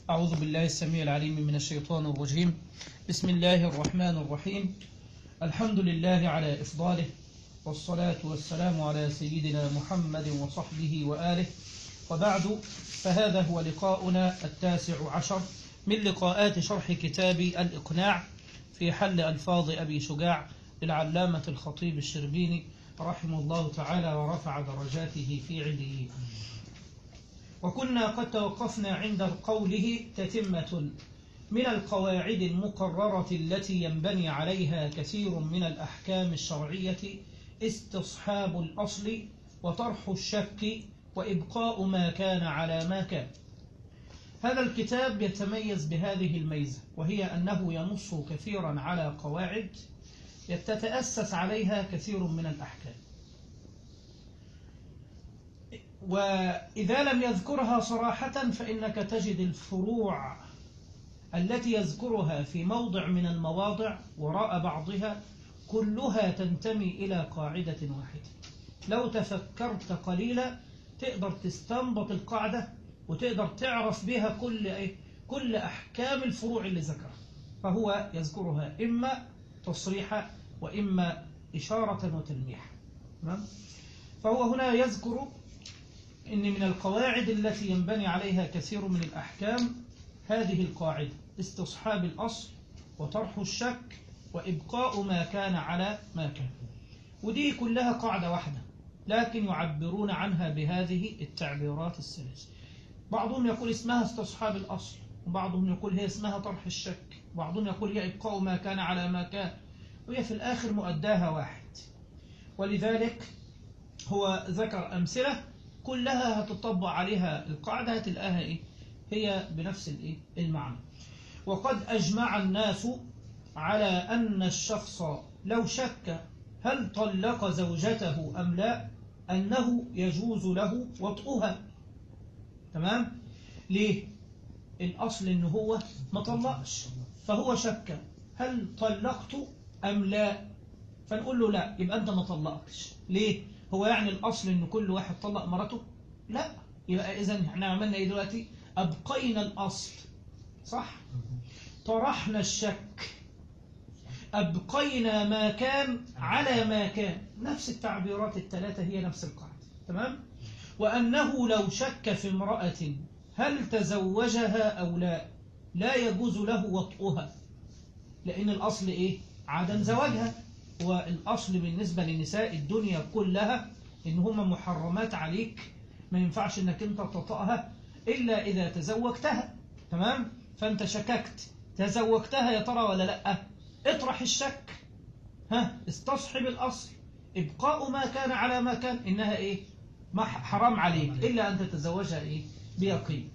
أعوذ بالله السميع العليم من الشيطان الرجيم بسم الله الرحمن الرحيم الحمد لله على إفضاله والصلاة والسلام على سيدنا محمد وصحبه وآله وبعد فهذا هو لقاؤنا التاسع عشر من لقاءات شرح كتاب الإقناع في حل ألفاظ أبي شجاع للعلامة الخطيب الشربيني رحمه الله تعالى ورفع درجاته في عليين وكنا قد توقفنا عند قوله تتمة من القواعد المقررة التي ينبني عليها كثير من الأحكام الشرعية استصحاب الأصل وطرح الشك وإبقاء ما كان على ما كان هذا الكتاب يتميز بهذه الميزة وهي أنه ينص كثيرا على قواعد تتأسس عليها كثير من الأحكام وإذا لم يذكرها صراحة فإنك تجد الفروع التي يذكرها في موضع من المواضع وراء بعضها كلها تنتمي إلى قاعدة واحدة لو تفكرت قليلا تقدر تستنبط القاعدة وتقدر تعرف بها كل إيه؟ كل أحكام الفروع اللي ذكرها فهو يذكرها إما تصريحا وإما إشارة وتلميحا فهو هنا يذكر إن من القواعد التي ينبني عليها كثير من الأحكام هذه القاعدة استصحاب الأصل وطرح الشك وإبقاء ما كان على ما كان ودي كلها قاعدة واحدة لكن يعبرون عنها بهذه التعبيرات الثلاث بعضهم يقول اسمها استصحاب الأصل وبعضهم يقول هي اسمها طرح الشك وبعضهم يقول هي إبقاء ما كان على ما كان وهي في الآخر مؤداها واحد ولذلك هو ذكر أمثلة كلها هتطبق عليها القاعدة هتلاقيها إيه؟ هي بنفس الإيه؟ المعنى وقد أجمع الناس على أن الشخص لو شك هل طلق زوجته أم لا أنه يجوز له وطئها تمام ليه الأصل أنه هو ما طلقش فهو شك هل طلقت أم لا فنقول له لا يبقى أنت ما طلقتش ليه هو يعني الأصل أن كل واحد طلق مرته لا يبقى إذا احنا عملنا إيه دلوقتي أبقينا الأصل صح طرحنا الشك أبقينا ما كان على ما كان نفس التعبيرات الثلاثة هي نفس القاعدة تمام وأنه لو شك في امرأة هل تزوجها أو لا لا يجوز له وطئها لأن الأصل إيه عدم زواجها والأصل بالنسبة لنساء الدنيا كلها إن هم محرمات عليك ما ينفعش إنك أنت تطأها إلا إذا تزوجتها تمام فأنت شككت تزوجتها يا ترى ولا لأ اطرح الشك ها استصحب الأصل إبقاء ما كان على ما كان إنها إيه ما حرام عليك إلا أن تتزوجها إيه بيقين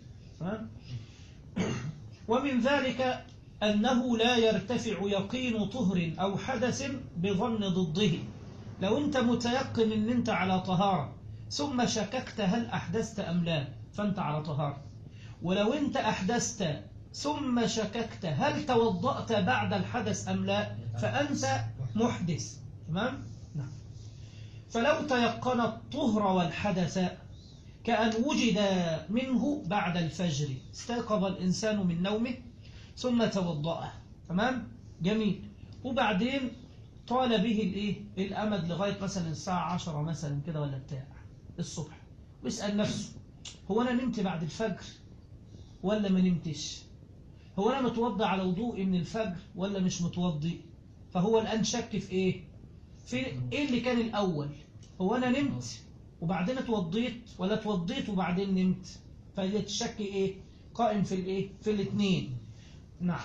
ومن ذلك أنه لا يرتفع يقين طهر أو حدث بظن ضده لو أنت متيقن أن أنت على طهارة ثم شككت هل أحدثت أم لا فأنت على طهارة ولو أنت أحدثت ثم شككت هل توضأت بعد الحدث أم لا فأنت محدث تمام نعم فلو تيقن الطهر والحدث كأن وجد منه بعد الفجر استيقظ الإنسان من نومه ثم توضأه تمام جميل وبعدين طال به الايه الامد لغايه مثلا الساعه 10 مثلا كده ولا بتاع الصبح ويسال نفسه هو انا نمت بعد الفجر ولا ما نمتش هو انا متوضى على وضوء من الفجر ولا مش متوضي فهو الان شك في ايه في ايه اللي كان الاول هو انا نمت وبعدين اتوضيت ولا اتوضيت وبعدين نمت فالشك ايه قائم في الايه في الاثنين نعم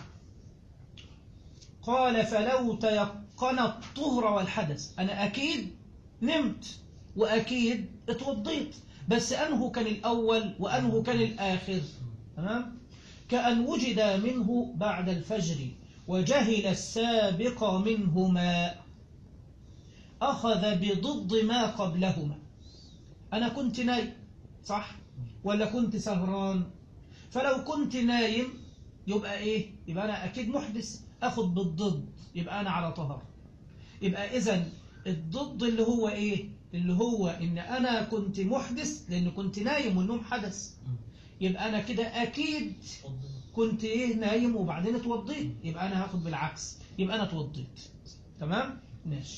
قال فلو تيقن الطهر والحدث أنا أكيد نمت وأكيد اتوضيت بس أنه كان الأول وأنه كان الآخر تمام كأن وجد منه بعد الفجر وجهل السابق منهما أخذ بضد ما قبلهما أنا كنت نايم صح ولا كنت سهران فلو كنت نايم يبقى ايه يبقى انا اكيد محدث اخد بالضد يبقى انا على طهر يبقى اذا الضد اللي هو ايه اللي هو ان انا كنت محدث لان كنت نايم والنوم حدث يبقى انا كده اكيد كنت ايه نايم وبعدين اتوضيت يبقى انا هاخد بالعكس يبقى انا اتوضيت تمام ماشي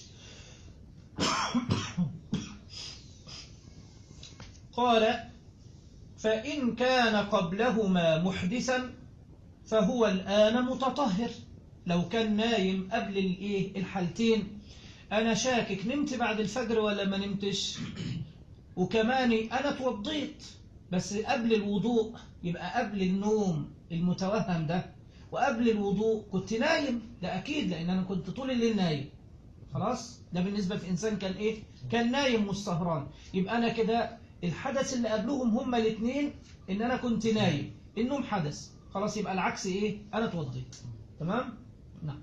قال فإن كان قبلهما محدثا فهو الآن متطهر لو كان نايم قبل الايه الحالتين انا شاكك نمت بعد الفجر ولا ما نمتش وكمان انا اتوضيت بس قبل الوضوء يبقى قبل النوم المتوهم ده وقبل الوضوء كنت نايم ده اكيد لان انا كنت طول الليل نايم خلاص ده بالنسبه في انسان كان ايه كان نايم والسهران يبقى انا كده الحدث اللي قبلهم هما الاثنين ان انا كنت نايم النوم حدث خلاص يبقى العكس ايه انا اتوضيت تمام نعم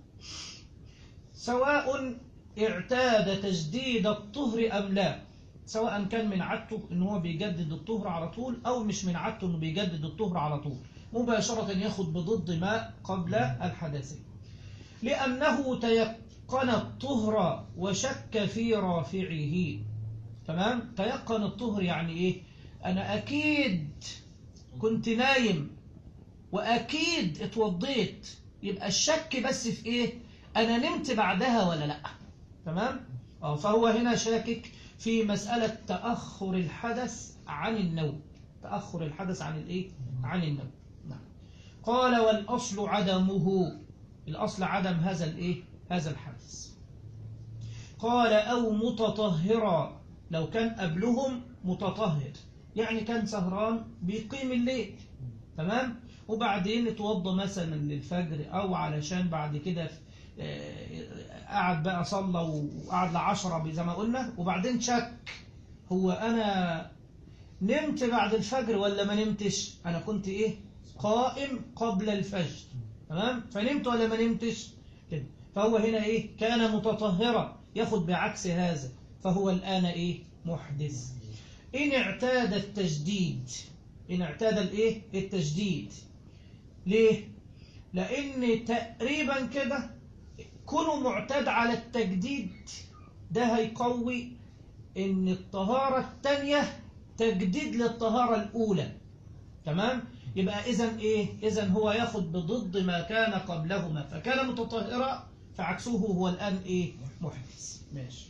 سواء اعتاد تجديد الطهر أم لا سواء كان من عادته ان هو بيجدد الطهر على طول أو مش من عادته انه بيجدد الطهر على طول مباشرة ياخد بضد ما قبل الحدث لأنه تيقن الطهر وشك في رافعه تمام تيقن الطهر يعني ايه انا اكيد كنت نايم واكيد اتوضيت يبقى الشك بس في ايه انا نمت بعدها ولا لا تمام اه فهو هنا شاكك في مسألة تأخر الحدث عن النوم تأخر الحدث عن الايه عن النوم نعم قال والأصل عدمه الأصل عدم هذا الايه هذا الحدث قال أو متطهرا لو كان قبلهم متطهر يعني كان سهران بيقيم الليل تمام وبعدين اتوضى مثلا للفجر او علشان بعد كده قعد بقى صلى وقعد لعشرة زي ما قلنا وبعدين شك هو انا نمت بعد الفجر ولا ما نمتش انا كنت ايه قائم قبل الفجر تمام فنمت ولا ما نمتش كده فهو هنا ايه كان متطهرا ياخد بعكس هذا فهو الآن ايه محدث إن اعتاد التجديد إن اعتاد الايه التجديد ليه لأن تقريبا كده كونه معتاد على التجديد ده هيقوي إن الطهارة الثانية تجديد للطهارة الأولى تمام يبقى إذا إيه إذا هو ياخد بضد ما كان قبلهما فكان متطهرا فعكسه هو الآن إيه محدث ماشي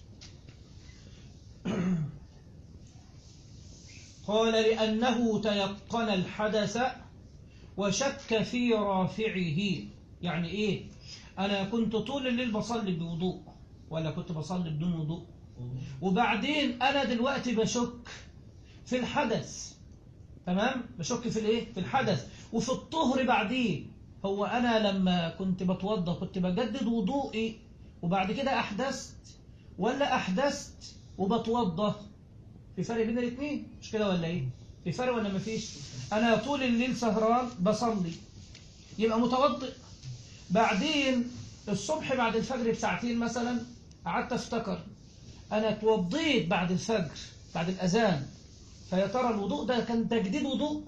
قال لأنه تيقن الحدث وشك في رافعه يعني إيه أنا كنت طول الليل بصلي بوضوء ولا كنت بصلي بدون وضوء وبعدين أنا دلوقتي بشك في الحدث تمام بشك في الايه في الحدث وفي الطهر بعديه هو انا لما كنت بتوضى كنت بجدد وضوئي وبعد كده احدثت ولا احدثت وبتوضى في فرق بين الاثنين مش كده ولا ايه في فرق ولا مفيش انا طول الليل سهران بصلي يبقى متوضئ بعدين الصبح بعد الفجر بساعتين مثلا قعدت افتكر انا اتوضيت بعد الفجر بعد الاذان فيا ترى الوضوء ده كان تجديد وضوء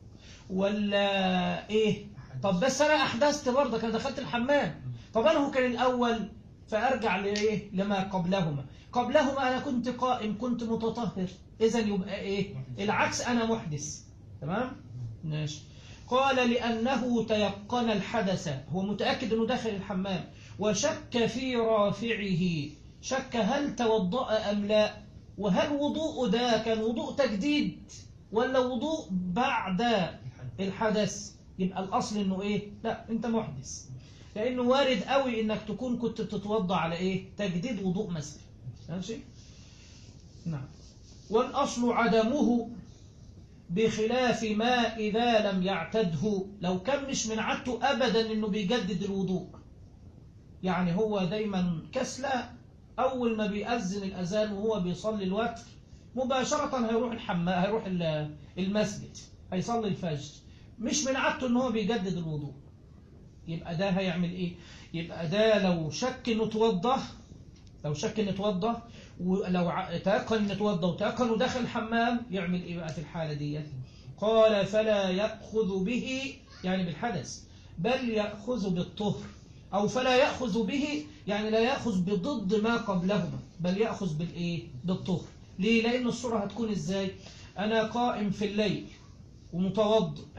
ولا ايه طب بس انا احدثت برضه كان دخلت الحمام طب انا هو كان الاول فارجع لايه لما قبلهما قبلهما انا كنت قائم كنت متطهر اذا يبقى ايه العكس انا محدث تمام ماشي قال لانه تيقن الحدث هو متاكد انه داخل الحمام وشك في رافعه شك هل توضأ ام لا وهل وضوء ده كان وضوء تجديد ولا وضوء بعد الحدث يبقى الأصل إنه إيه لا أنت محدث لأنه وارد قوي إنك تكون كنت بتتوضى على إيه تجديد وضوء مثلا ماشي نعم والأصل عدمه بخلاف ما إذا لم يعتده لو كان مش من عادته أبدا إنه بيجدد الوضوء يعني هو دايما كسلة أول ما بيأذن الأذان وهو بيصلي الوتر مباشرة هيروح الحمام هيروح المسجد هيصلي الفجر مش من عادته إن هو بيجدد الوضوء يبقى ده هيعمل إيه؟ يبقى ده لو شك إنه توضى لو شك إنه توضى ولو تيقن إنه توضى وتيقن إنه داخل الحمام يعمل إيه بقى في الحالة دي؟ قال فلا يأخذ به يعني بالحدث بل يأخذ بالطهر أو فلا يأخذ به يعني لا يأخذ بضد ما قبلهما بل يأخذ بالإيه؟ بالطهر ليه؟ لأن الصورة هتكون إزاي؟ أنا قائم في الليل ومتوضئ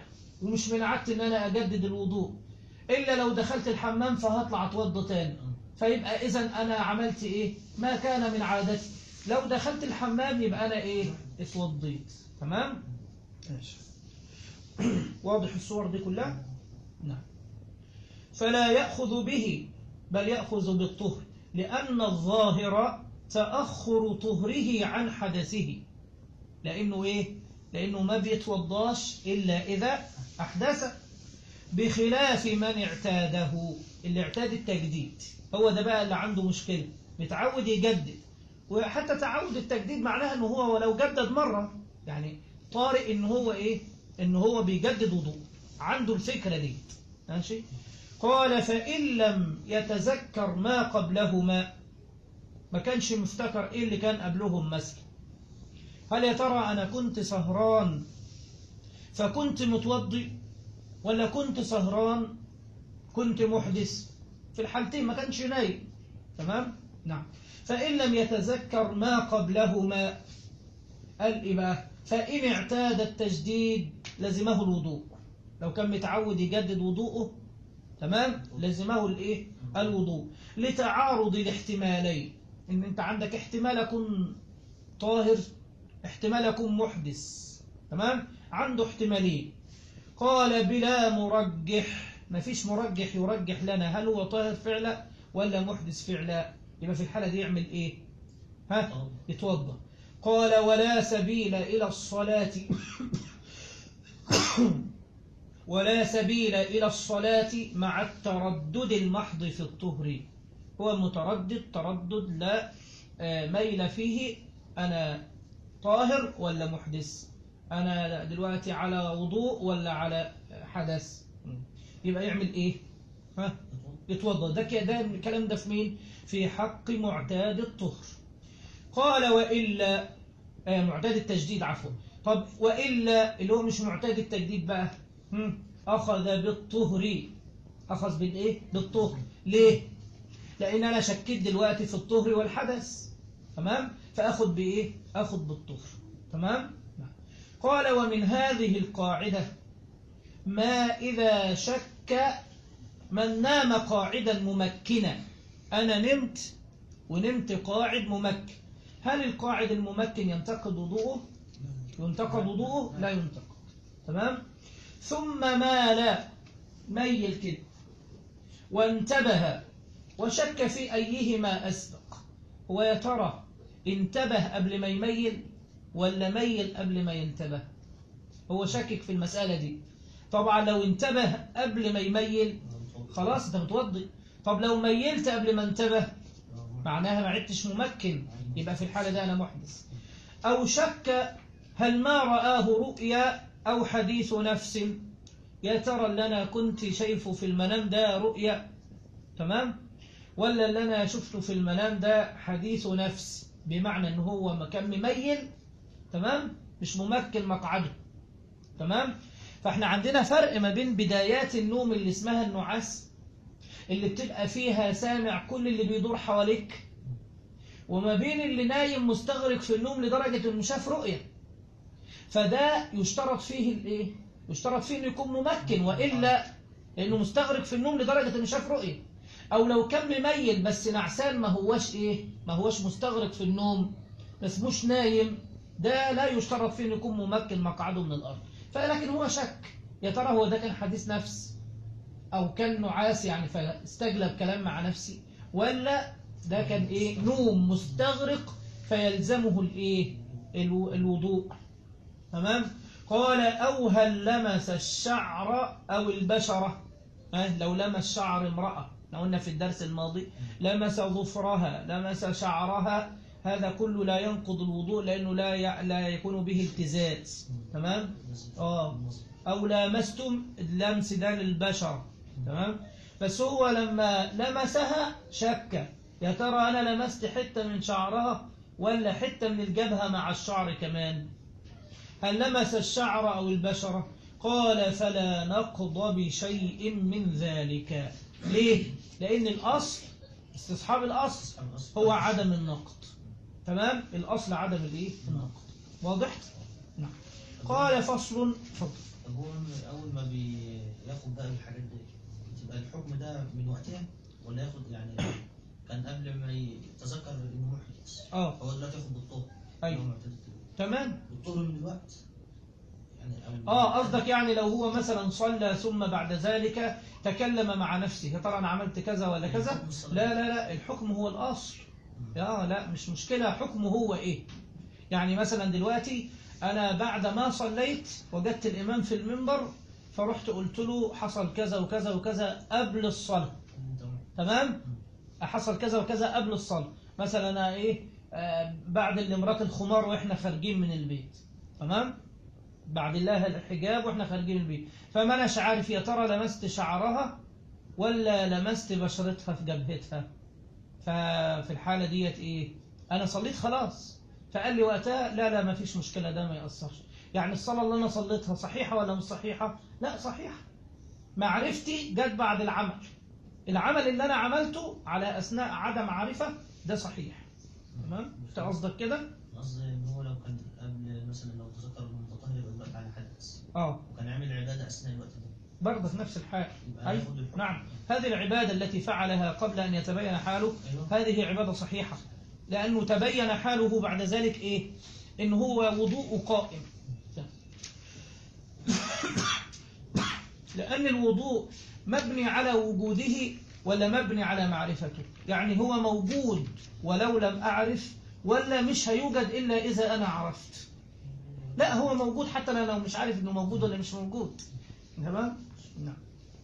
ومش من عادتي ان انا اجدد الوضوء الا لو دخلت الحمام فهطلع اتوضى تاني فيبقى اذا انا عملت ايه ما كان من عادتي لو دخلت الحمام يبقى انا ايه اتوضيت تمام ماشي واضح الصور دي كلها نعم فلا يأخذ به بل يأخذ بالطهر لأن الظاهر تأخر طهره عن حدثه لأنه إيه؟ لأنه ما بيتوضاش إلا إذا أحدث بخلاف من اعتاده اللي اعتاد التجديد هو ده بقى اللي عنده مشكلة متعود يجدد وحتى تعود التجديد معناها انه هو ولو جدد مرة يعني طارئ ان هو ايه ان هو بيجدد وضوء عنده الفكرة دي ماشي قال فإن لم يتذكر ما قبلهما ما كانش مفتكر ايه اللي كان قبلهم مثلا هل يا ترى انا كنت سهران فكنت متوضي ولا كنت سهران كنت محدث في الحالتين ما كانش نايم تمام نعم فإن لم يتذكر ما قبلهما قال إيه بقى فإن اعتاد التجديد لزمه الوضوء لو كان متعود يجدد وضوءه تمام لزمه الايه الوضوء لتعارض الاحتمالين ان انت عندك احتمال اكون طاهر احتمال اكون محدث تمام عنده احتمالين قال بلا مرجح ما فيش مرجح يرجح لنا هل هو طاهر فعلا ولا محدث فعلا يبقى في الحالة دي يعمل ايه ها يتوضا قال ولا سبيل إلى الصلاة ولا سبيل إلى الصلاة مع التردد المحض في الطهر هو متردد تردد لا ميل فيه أنا طاهر ولا محدث أنا دلوقتي على وضوء ولا على حدث يبقى يعمل إيه ها يتوضا ده ده الكلام ده في مين في حق معتاد الطهر قال وإلا آه معتاد التجديد عفوا طب وإلا اللي هو مش معتاد التجديد بقى هم؟ أخذ بالطهر أخذ بالإيه بالطهر ليه لأن أنا شكيت دلوقتي في الطهر والحدث تمام فأخذ بإيه أخذ بالطهر تمام قال ومن هذه القاعدة ما إذا شك من نام قاعدا ممكنا أنا نمت ونمت قاعد ممكن هل القاعد الممكن ينتقد وضوءه ينتقد وضوءه لا ينتقد تمام ثم مال ميل كده وانتبه وشك في أيهما أسبق هو يا ترى انتبه قبل ما يميل ولا ميل قبل ما ينتبه هو شكك في المسألة دي طبعا لو انتبه قبل ما يميل خلاص انت متوضي طب لو ميلت قبل ما انتبه معناها ما عدتش ممكن يبقى في الحالة ده أنا محدث أو شك هل ما رآه رؤيا أو حديث نفس يا ترى اللي أنا كنت شايفه في المنام ده رؤيا تمام ولا اللي أنا شفته في المنام ده حديث نفس بمعنى أنه هو مكان مميل تمام مش ممكن مقعده تمام فاحنا عندنا فرق ما بين بدايات النوم اللي اسمها النعاس اللي بتبقى فيها سامع كل اللي بيدور حواليك وما بين اللي نايم مستغرق في النوم لدرجة انه شاف رؤية فده يشترط فيه الايه يشترط فيه انه يكون ممكن والا لانه مستغرق في النوم لدرجة انه شاف رؤية او لو كان مميل بس نعسان ما هوش ايه ما هوش مستغرق في النوم ما اسموش نايم ده لا يشترط فيه انه يكون ممكن مقعده من الارض فلكن هو شك يا ترى هو ده كان حديث نفس او كان نعاس يعني فاستجلب كلام مع نفسي ولا ده كان ايه نوم مستغرق فيلزمه الايه الوضوء تمام قال او هل لمس الشعر او البشره ها لو لمس شعر امراه لو قلنا في الدرس الماضي لمس ظفرها لمس شعرها هذا كله لا ينقض الوضوء لانه لا ي... لا يكون به التزاز تمام اه او لامستم اللمس ده للبشره تمام بس هو لما لمسها شك يا ترى أنا لمست حتة من شعرها ولا حتة من الجبهة مع الشعر كمان هل لمس الشعر أو البشرة قال فلا نقض بشيء من ذلك ليه؟ لأن الأصل استصحاب الأصل هو عدم النقض تمام؟ الأصل عدم الإيه؟ النقض واضح؟ نعم قال فصل فضل طب هو اول ما بياخد بقى الحاجات دي بتبقى الحكم ده من وقتها ولا ياخد يعني كان قبل ما يتذكر انه محدث اه هو دلوقتي ياخد بالطهر أيوة. هو معتاد تمام بالطهر من الوقت يعني أو اه قصدك يعني لو هو مثلا صلى ثم بعد ذلك تكلم مع نفسه يا ترى انا عملت كذا ولا كذا حكم الصلاة. لا لا لا الحكم هو الاصل لا لا مش مشكلة حكمه هو ايه يعني مثلا دلوقتي انا بعد ما صليت وجدت الامام في المنبر فرحت قلت له حصل كذا وكذا وكذا قبل الصلاة تمام. تمام حصل كذا وكذا قبل الصلاة مثلا أنا إيه آه بعد الامرأة الخمار وإحنا خارجين من البيت تمام بعد الله الحجاب وإحنا خارجين من البيت فما أناش عارف يا ترى لمست شعرها ولا لمست بشرتها في جبهتها ففي الحالة ديت إيه أنا صليت خلاص فقال لي وقتها لا لا ما فيش مشكلة ده ما يأثرش يعني الصلاة اللي أنا صليتها صحيحة ولا مش صحيحة لا صحيحة معرفتي جت بعد العمل العمل اللي أنا عملته على أثناء عدم معرفة ده صحيح تمام أنت قصدك كده قصدي ان هو لو كان قبل مثلا لو تذكر المتطهر يبقى الوقت على حدث اه وكان عامل عباده اثناء الوقت ده برضه في نفس الحال يبقى أي ياخد الحكم. نعم هذه العبادة التي فعلها قبل أن يتبين حاله ايوه هذه عبادة صحيحة لأنه تبين حاله بعد ذلك إيه إن هو وضوء قائم لأن الوضوء مبني على وجوده ولا مبني على معرفته يعني هو موجود ولو لم أعرف ولا مش هيوجد إلا إذا أنا عرفت لا هو موجود حتى أنا لو مش عارف إنه موجود ولا مش موجود تمام نعم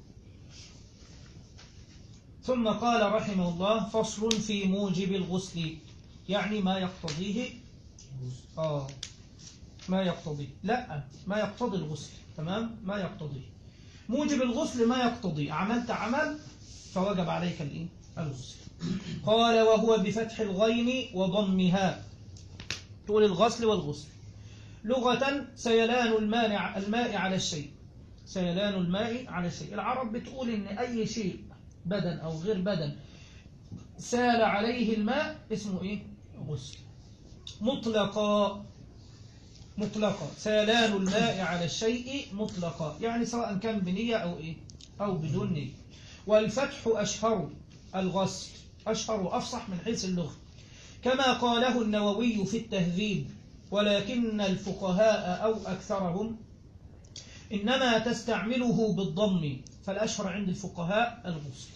ثم قال رحمه الله فصل في موجب الغسل يعني ما يقتضيه آه ما يقتضيه لا ما يقتضي الغسل تمام ما يقتضيه موجب الغسل ما يقتضي عملت عمل فوجب عليك الايه الغسل قال وهو بفتح الغين وضمها تقول الغسل والغسل لغة سيلان الماء الماء على الشيء سيلان الماء على الشيء العرب بتقول ان اي شيء بدن او غير بدن سال عليه الماء اسمه ايه غسل مطلقا مطلقا سيلان الماء على الشيء مطلقا يعني سواء كان بنية أو إيه أو بدون نية والفتح أشهر الغسل أشهر وأفصح من حيث اللغة كما قاله النووي في التهذيب ولكن الفقهاء أو أكثرهم إنما تستعمله بالضم فالأشهر عند الفقهاء الغسل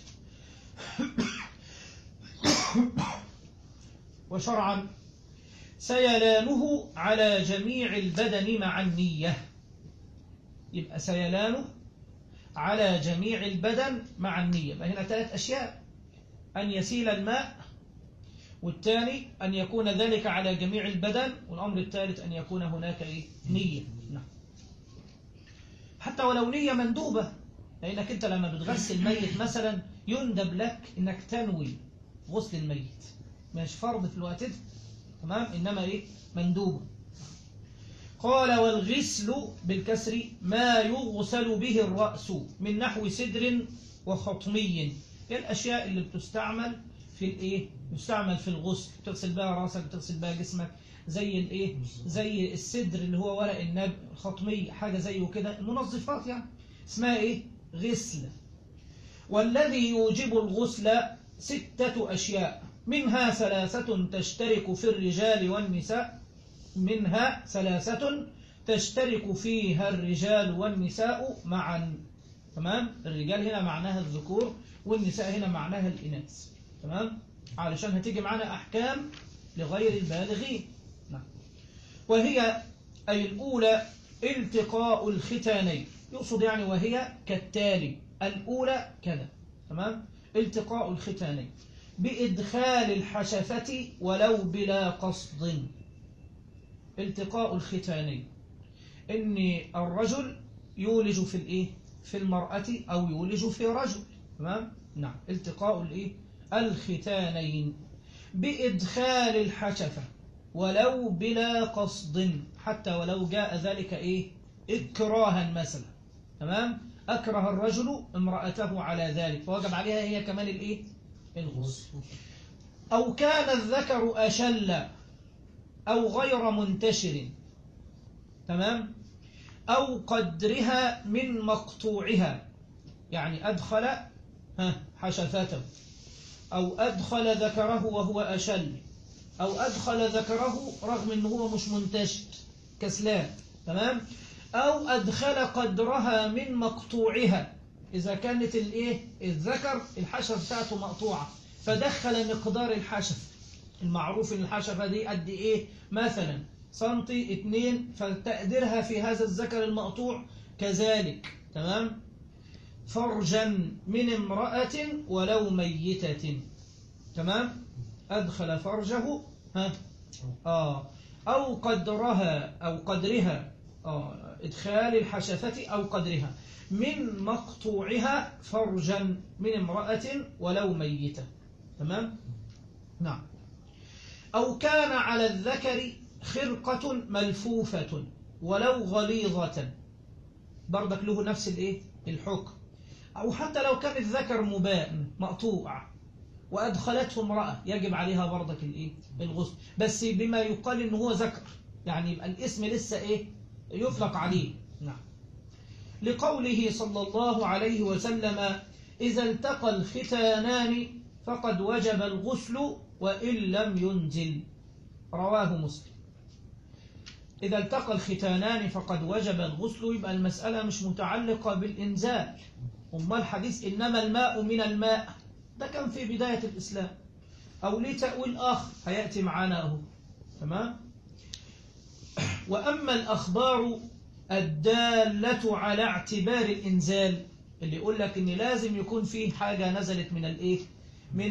وشرعا سيلانه على جميع البدن مع النية يبقى سيلانه على جميع البدن مع النية يبقى هنا ثلاث أشياء أن يسيل الماء والثاني أن يكون ذلك على جميع البدن والأمر الثالث أن يكون هناك إيه؟ نية نعم. حتى ولو نية مندوبة لأنك أنت لما بتغسل ميت مثلا يندب لك أنك تنوي غسل الميت مش فرض في الوقت ده تمام إنما إيه مندوب قال والغسل بالكسر ما يغسل به الرأس من نحو سدر وخطمي إيه الأشياء اللي بتستعمل في الإيه يستعمل في الغسل تغسل بها راسك تغسل بها جسمك زي الإيه زي السدر اللي هو ورق النب خطمي حاجة زيه كده المنظفات يعني اسمها إيه غسل والذي يوجب الغسل ستة أشياء منها ثلاثة تشترك في الرجال والنساء منها ثلاثة تشترك فيها الرجال والنساء معا تمام الرجال هنا معناها الذكور والنساء هنا معناها الإناث تمام علشان هتيجي معنا أحكام لغير البالغين نعم وهي أي الأولى التقاء الختانين يقصد يعني وهي كالتالي الأولى كذا تمام التقاء الختانين بإدخال الحشفة ولو بلا قصد التقاء الختانين إن الرجل يولج في الإيه في المرأة أو يولج في رجل تمام نعم التقاء الإيه الختانين بإدخال الحشفة ولو بلا قصد حتى ولو جاء ذلك إيه إكراها مثلا تمام أكره الرجل امرأته على ذلك فوجب عليها هي كمان الإيه الغسل أو كان الذكر أشل أو غير منتشر تمام أو قدرها من مقطوعها يعني أدخل ها حشفته أو أدخل ذكره وهو أشل أو أدخل ذكره رغم أنه هو مش منتشر كسلان تمام أو أدخل قدرها من مقطوعها إذا كانت الإيه الذكر الحشف بتاعته مقطوعة فدخل مقدار الحشف المعروف ان الحشفة دي قد ايه مثلا سنتي اتنين فتقديرها في هذا الذكر المقطوع كذلك تمام فرجا من امرأة ولو ميتة تمام أدخل فرجه ها آه أو قدرها أو قدرها آه إدخال الحشفة أو قدرها من مقطوعها فرجا من امرأة ولو ميتة تمام نعم أو كان على الذكر خرقة ملفوفة ولو غليظة برضك له نفس الايه الحكم أو حتى لو كان الذكر مباء مقطوع وأدخلته امرأة يجب عليها برضك الايه الغسل بس بما يقال إن هو ذكر يعني يبقى الاسم لسه إيه يطلق عليه نعم لقوله صلى الله عليه وسلم إذا التقى الختانان فقد وجب الغسل وإن لم ينزل رواه مسلم إذا التقى الختانان فقد وجب الغسل يبقى المسألة مش متعلقة بالإنزال أما الحديث إنما الماء من الماء ده كان في بداية الإسلام أو ليه تأويل آخر هيأتي معانا أهو تمام وأما الأخبار الدالة على اعتبار الإنزال اللي يقول لك إن لازم يكون فيه حاجة نزلت من الإيه من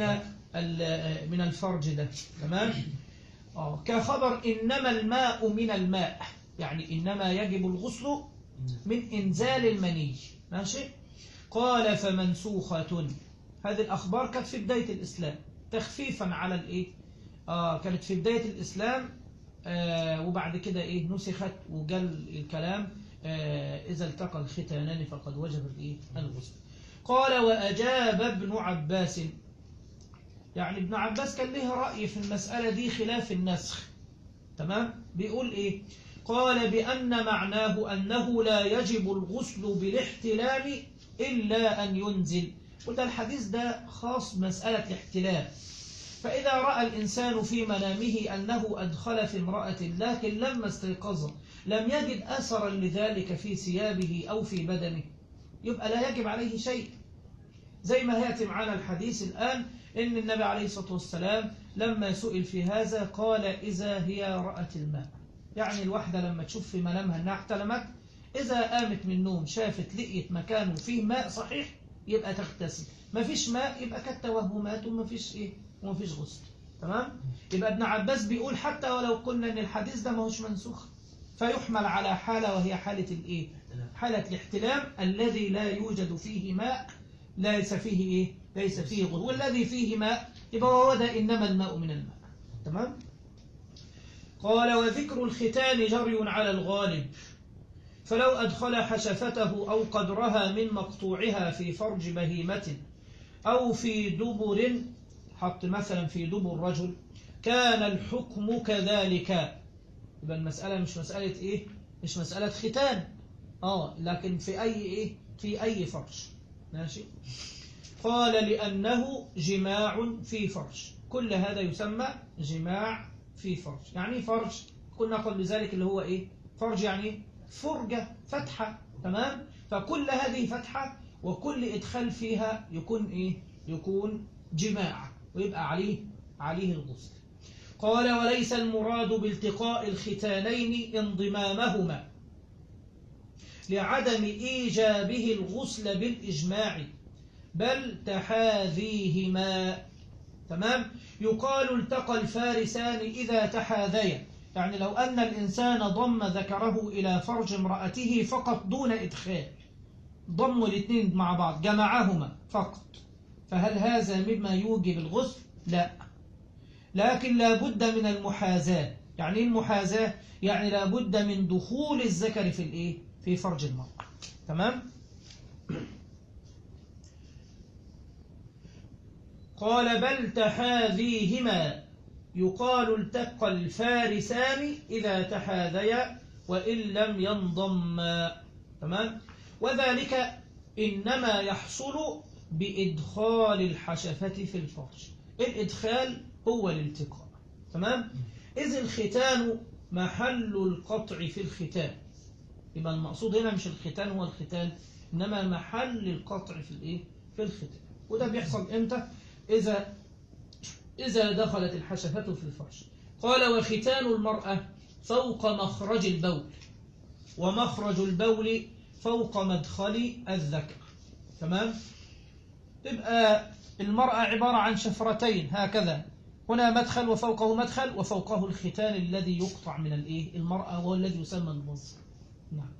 من الفرج ده تمام آه كخبر إنما الماء من الماء يعني إنما يجب الغسل من إنزال المني ماشي قال فمنسوخة هذه الأخبار كانت في بداية الإسلام تخفيفا على الإيه آه كانت في بداية الإسلام آه وبعد كده إيه نسخت وجل الكلام آه إذا التقى الختانان فقد وجب الإيه الغسل قال وأجاب ابن عباس يعني ابن عباس كان له رأي في المسألة دي خلاف النسخ تمام بيقول إيه قال بأن معناه أنه لا يجب الغسل بالاحتلام إلا أن ينزل وده الحديث ده خاص مسألة الاحتلام فإذا رأى الإنسان في منامه أنه أدخل في امرأة لكن لما استيقظ لم يجد أثرا لذلك في ثيابه أو في بدنه يبقى لا يجب عليه شيء زي ما يأتي معنا الحديث الآن إن النبي عليه الصلاة والسلام لما سئل في هذا قال إذا هي رأت الماء يعني الواحدة لما تشوف في منامها أنها احتلمت إذا قامت من النوم شافت لقيت مكانه فيه ماء صحيح يبقى تغتسل ما فيش ماء يبقى كالتوهمات وما فيش إيه وما فيش غسل تمام يبقى ابن عباس بيقول حتى ولو قلنا ان الحديث ده ما هوش منسوخ فيحمل على حالة وهي حالة الايه حالة الاحتلام الذي لا يوجد فيه ماء ليس فيه ايه ليس فيه غسل والذي فيه ماء يبقى هو ده انما الماء من الماء تمام قال وذكر الختان جري على الغالب فلو أدخل حشفته أو قدرها من مقطوعها في فرج بهيمة أو في دبر حط مثلا في دبر رجل كان الحكم كذلك يبقى المسألة مش مسألة إيه مش مسألة ختان آه لكن في أي إيه في أي فرج ماشي قال لأنه جماع في فرج كل هذا يسمى جماع في فرج يعني فرج قلنا قبل ذلك اللي هو إيه فرج يعني فرجة فتحة تمام فكل هذه فتحة وكل إدخال فيها يكون إيه يكون جماع ويبقى عليه عليه الغسل قال وليس المراد بالتقاء الختانين انضمامهما لعدم إيجابه الغسل بالإجماع بل تحاذيهما تمام يقال التقى الفارسان إذا تحاذيا يعني لو أن الإنسان ضم ذكره إلى فرج امرأته فقط دون إدخال ضموا الاثنين مع بعض جمعهما فقط فهل هذا مما يوجب الغسل؟ لا لكن لا بد من المحاذاة يعني ايه المحاذاة؟ يعني لا بد من دخول الذكر في الايه؟ في فرج المرأة تمام؟ قال بل تحاذيهما يقال التقى الفارسان إذا تحاذيا وإن لم ينضم تمام وذلك إنما يحصل بإدخال الحشفة في الفرج الإدخال هو الالتقاء تمام إذ الختان محل القطع في الختان يبقى المقصود هنا مش الختان هو الختان إنما محل القطع في الإيه في الختان وده بيحصل إمتى إذا إذا دخلت الحشفة في الفرج قال وختان المرأة فوق مخرج البول ومخرج البول فوق مدخل الذكر تمام تبقى المرأة عبارة عن شفرتين هكذا هنا مدخل وفوقه مدخل وفوقه الختان الذي يقطع من الايه المرأة وهو الذي يسمى المنصر نعم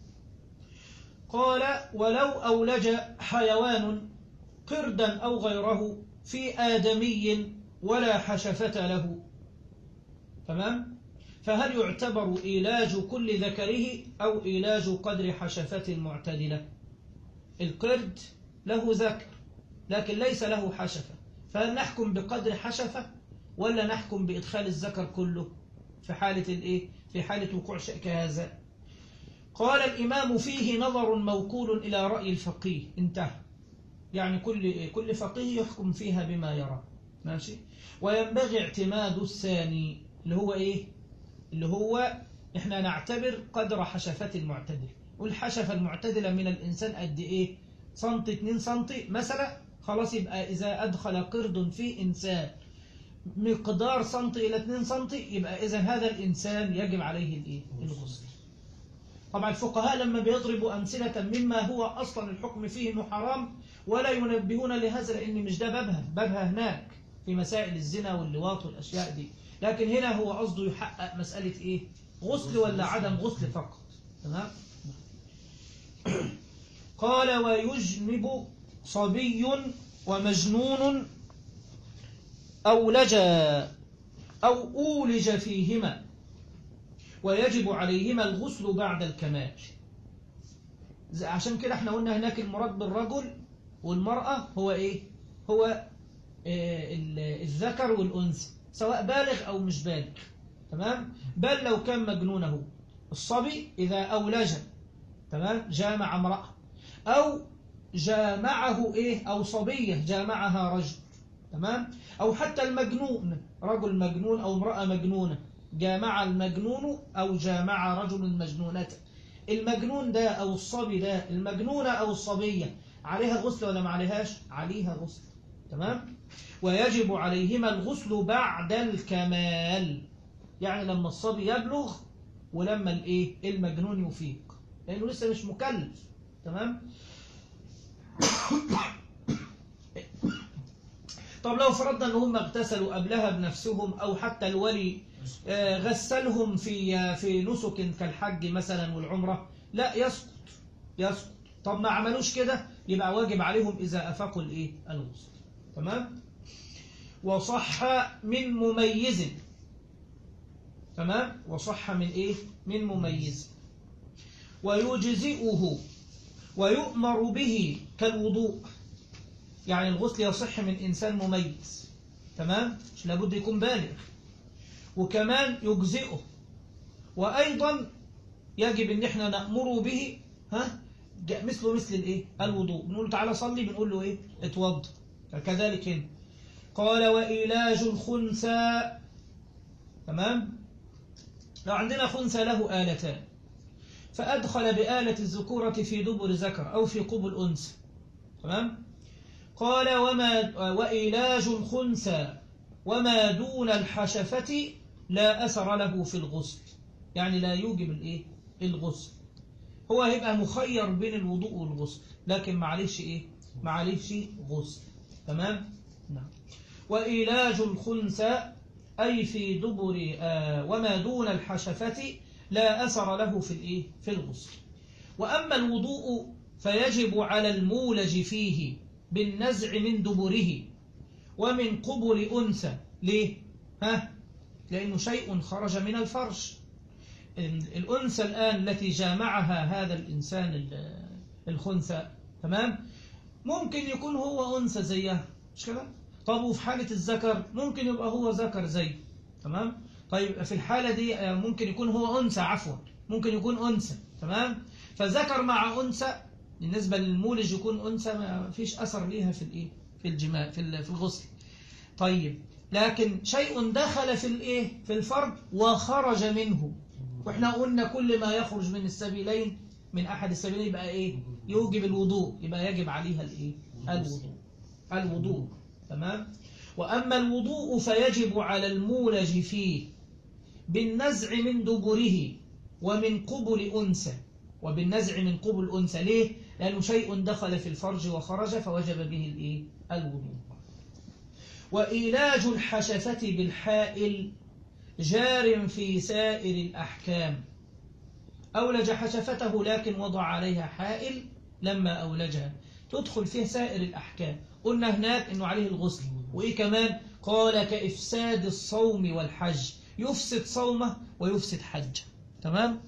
قال ولو أولج حيوان قردا أو غيره في آدمي ولا حشفة له تمام فهل يعتبر إيلاج كل ذكره أو إيلاج قدر حشفة معتدلة القرد له ذكر لكن ليس له حشفة فهل نحكم بقدر حشفة ولا نحكم بإدخال الذكر كله في حالة الإيه؟ في حالة وقوع شيء كهذا قال الإمام فيه نظر موكول إلى رأي الفقيه انتهى يعني كل كل فقيه يحكم فيها بما يرى ماشي وينبغي اعتماد الثاني اللي هو إيه اللي هو إحنا نعتبر قدر حشفة المعتدل والحشفة المعتدلة من الإنسان قد إيه سنتي 2 سنتي مثلا خلاص يبقى إذا أدخل قرد في إنسان مقدار سنتي إلى 2 سنتي يبقى إذا هذا الإنسان يجب عليه الإيه؟ الغسل طبعا الفقهاء لما بيضربوا أمثلة مما هو أصلا الحكم فيه إنه حرام ولا ينبهون لهذا لأن مش ده بابها بابها هناك في مسائل الزنا واللواط والأشياء دي لكن هنا هو قصده يحقق مسألة إيه غسل ولا عدم غسل فقط تمام قال ويجنب صبي ومجنون أولج أو أولج فيهما ويجب عليهما الغسل بعد الكمال عشان كده احنا قلنا هناك المراد بالرجل والمرأة هو ايه هو اه الذكر والأنثى سواء بالغ أو مش بالغ تمام بل لو كان مجنونه الصبي إذا أولج تمام جامع امرأة أو جامعه إيه أو صبية جامعها رجل تمام أو حتى المجنون رجل مجنون أو امرأة مجنونة جامع المجنون أو جامع رجل مجنونة المجنون ده أو الصبي ده المجنونة أو الصبية عليها غسل ولا ما عليهاش عليها غسل تمام ويجب عليهما الغسل بعد الكمال يعني لما الصبي يبلغ ولما الايه المجنون يفيق لانه لسه مش مكلف تمام طب لو فرضنا ان هم اغتسلوا قبلها بنفسهم او حتى الولي غسلهم في في نسك كالحج مثلا والعمره لا يسقط يسقط طب ما عملوش كده يبقى واجب عليهم اذا افاقوا الايه الغسل تمام وصح من مميز تمام وصح من ايه من مميز ويجزئه ويؤمر به كالوضوء يعني الغسل يصح من إنسان مميز تمام مش لابد يكون بالغ وكمان يجزئه وأيضا يجب ان احنا نأمره به ها مثله مثل الايه الوضوء بنقول له تعالى صلي بنقول له ايه اتوضى كذلك هنا قال وإيلاج الخنثى تمام لو عندنا خنثى له آلتان فأدخل بآلة الذكورة في دبر ذكر أو في قبل أنثى تمام قال وما وإيلاج الخنثى وما دون الحشفة لا أثر له في الغسل يعني لا يوجب الايه الغسل هو هيبقى مخير بين الوضوء والغسل لكن معلش ايه معلش غسل تمام نعم وإيلاج الخنثى أي في دبر آه وما دون الحشفة لا أثر له في الايه في الغسل وأما الوضوء فيجب على المولج فيه بالنزع من دبره ومن قبل أنثى ليه ها لأنه شيء خرج من الفرج الأنثى الآن التي جامعها هذا الإنسان الخنثى تمام ممكن يكون هو أنثى زيها مش كده طب وفي حالة الذكر ممكن يبقى هو ذكر زي تمام طيب في الحالة دي ممكن يكون هو أنثى عفوا ممكن يكون أنثى تمام فذكر مع أنثى بالنسبة للمولج يكون أنثى ما فيش أثر ليها في الإيه في الجماع في ال- في الغسل طيب لكن شيء دخل في الإيه في الفرج وخرج منه واحنا قلنا كل ما يخرج من السبيلين من أحد السبيلين يبقى إيه يوجب الوضوء يبقى يجب عليها الإيه الوضوء الوضوء تمام وأما الوضوء فيجب على المولج فيه بالنزع من دبره ومن قبل أنثى وبالنزع من قبل أنثى ليه؟ لأنه شيء دخل في الفرج وخرج فوجب به الإيه؟ الوضوء وإيلاج الحشفة بالحائل جار في سائر الأحكام أولج حشفته لكن وضع عليها حائل لما أولجها تدخل فيه سائر الأحكام قلنا هناك أنه عليه الغسل وإيه كمان قال كإفساد الصوم والحج يفسد صومه ويفسد حجه تمام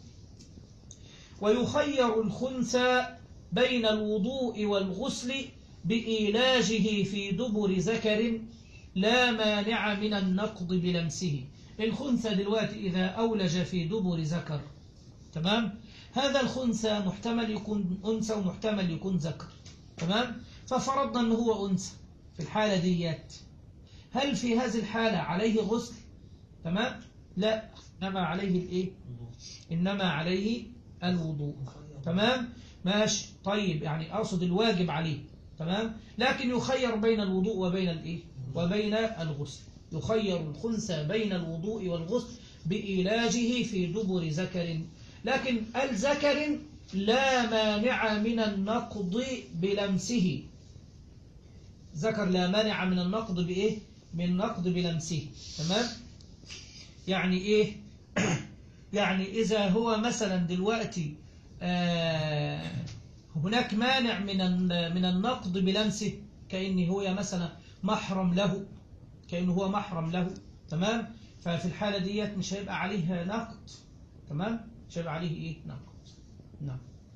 ويخير الخنثى بين الوضوء والغسل بإيلاجه في دبر ذكر لا مانع من النقض بلمسه الخنثى دلوقتي إذا أولج في دبر ذكر تمام هذا الخنثى محتمل يكون أنثى ومحتمل يكون ذكر تمام ففرضنا أنه هو أنثى في الحالة ديات هل في هذه الحالة عليه غسل تمام لا إنما عليه الإيه إنما عليه الوضوء تمام ماشي طيب يعني أقصد الواجب عليه تمام لكن يخير بين الوضوء وبين الإيه وبين الغسل يخير الخنثى بين الوضوء والغسل بإيلاجه في دبر ذكر لكن الذكر لا مانع من النقض بلمسه ذكر لا مانع من النقض بإيه من النقض بلمسه تمام يعني إيه يعني إذا هو مثلا دلوقتي آه هناك مانع من من النقض بلمسه كأن هو مثلا محرم له كأنه هو محرم له تمام ففي الحالة ديت مش هيبقى عليه نقض تمام مش هيبقى عليه إيه نقض نعم